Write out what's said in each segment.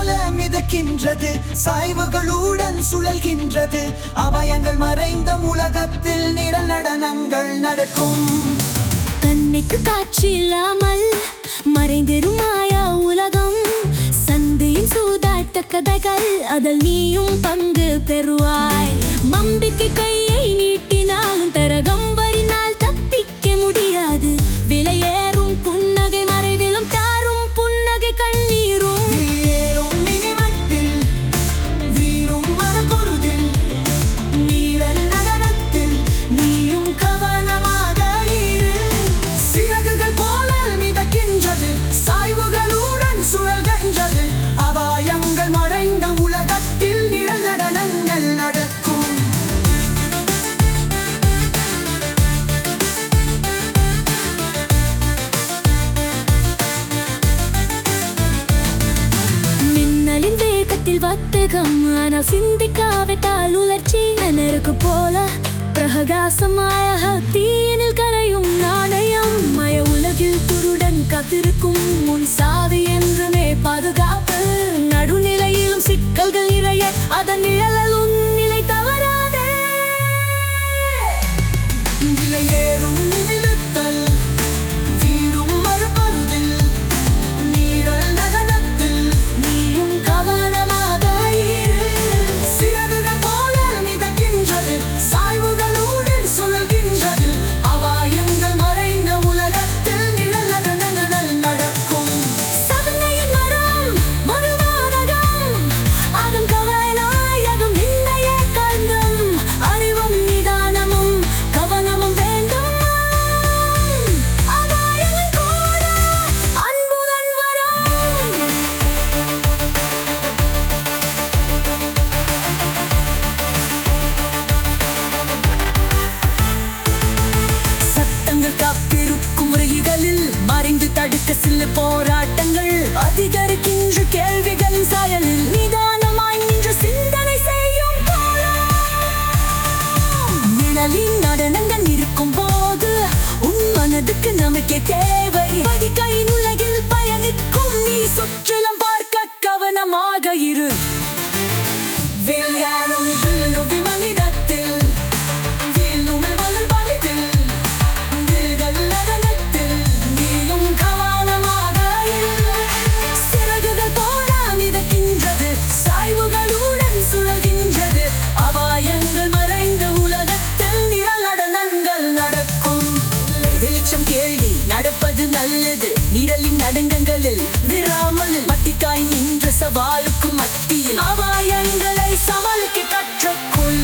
போல மிதக்கின்றது சாய்வுகளுடன் சுழல்கின்றது அபயங்கள் மறைந்த உலகத்தில் நிழல் நடனங்கள் நடக்கும் கண்ணுக்கு காட்சி இல்லாமல் மறைந்திரும் மாயா உலகம் சந்தையின் சூதாட்ட கதைகள் அதில் நீயும் பங்கு பெறுவாய் மம்பிக்கு கையை நீட்டினாலும் தரகம் வரினால் தப்பிக்க முடியாது விலையேறும் புன்னகை மறைவிலும் தாரும் புன்னகை கண்ணீரும் நீரும் மினிமத்தில் வீரும் மரப்பொருதில் நீரல் நடனத்தில் நீயும் கவனமாக இரு சிறகுகள் போல மிதக்கின்றது சாய்வுகளுடன் சுழல்கின்றது அபாயங்கள் மறைந்த உலகத்தில் நிழல் நடனங்கள் நடக்கும் மின்னலின் வேகத்தில் வர்த்தகம் ஆனால் சிந்திக்காவிட்டால் உலர்ச்சி நெருக்கு போல பிரகாசமாய தீயினில் கரையும் நாணயம் மய உலகில் துருடன் காத்திருக்கும் முன் சாவி என்றுமே பாதுகாப்பு நடுநிலையிலும் சிக்கல்கள் நிறைய அதன் நிழலில் உன் நிலை தவறாதே விலையேறும் நிமித்தல் வீரும் மறுபருதில் நீரல் நடனத்தில் நீயும் கவனமாக இரு சிறகுகள் போல மிதக்கின்றது சாய்வுகளுடன் சுழல்கின்றது அபாயங்கள் மறைந்த உலகத்தில் நிழல் நடனங்கள் நடக்கும் சகனையின் மரம் மறுவானகம் அதன் கவனாயகம் நின்னையே கண்டும் அறிவும் நிதானமும் கவனமும் வேண்டும் அபாயங்கள் கூட அன்புடன் வரும் சத்தங்கள் காப்பிருக்கும் முறைகளில் மறைந்து தடுக்க சில போராட்டங்கள் அதிகரிக்கின்ற கேள்விகளின் சாயலில் நிதானமாய் நின்று சிந்தனை செய்யும் போராட்டம். நிழலின் நடனங்கள் இருக்கும் போது உன் மனதுக்கு நமக்கே தேவை வடிகையின் உலகில் பயணிக்கும் நீ சுற்றிலும் பார்க்க கவனமாக இரு விளையாடும் வில்லும் விமனிடத்தில் வீழும் மலர் பலித்தில் வில்கள் நடனத்தில் நீயும் கவனமாக இரு. சிறகுகள் போல மிதக்கின்றது சாய்வுகளுடன் சுழல்கின்றது அபாயங்கள் மறைந்த உலகத்தில் நிழல் நடனங்கள் நடக்கும் வெளிச்சம் கேள்வி நடப்பது நல்லது நிழலின் நடுங்கங்களில் விராமல் மட்டிக்காய் நின்ற சவாலுக்கு மத்தியில் அபாயங்களை சமாளிக்க கற்றுக்கொள்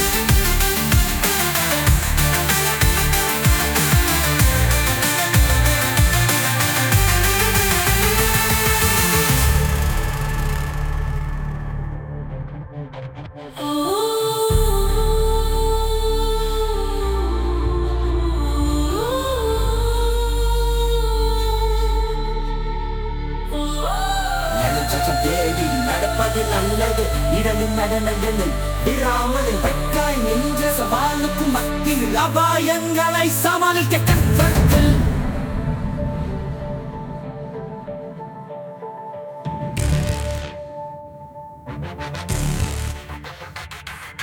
வெளிச்சம் தேடி நடப்பது நல்லது இடலின் நடனங்களில் விராமல் வெட்காய் நின்ற சவாலுக்கும் மத்தியில் அபாயங்களை சமாளிக்க கற்பர்கள்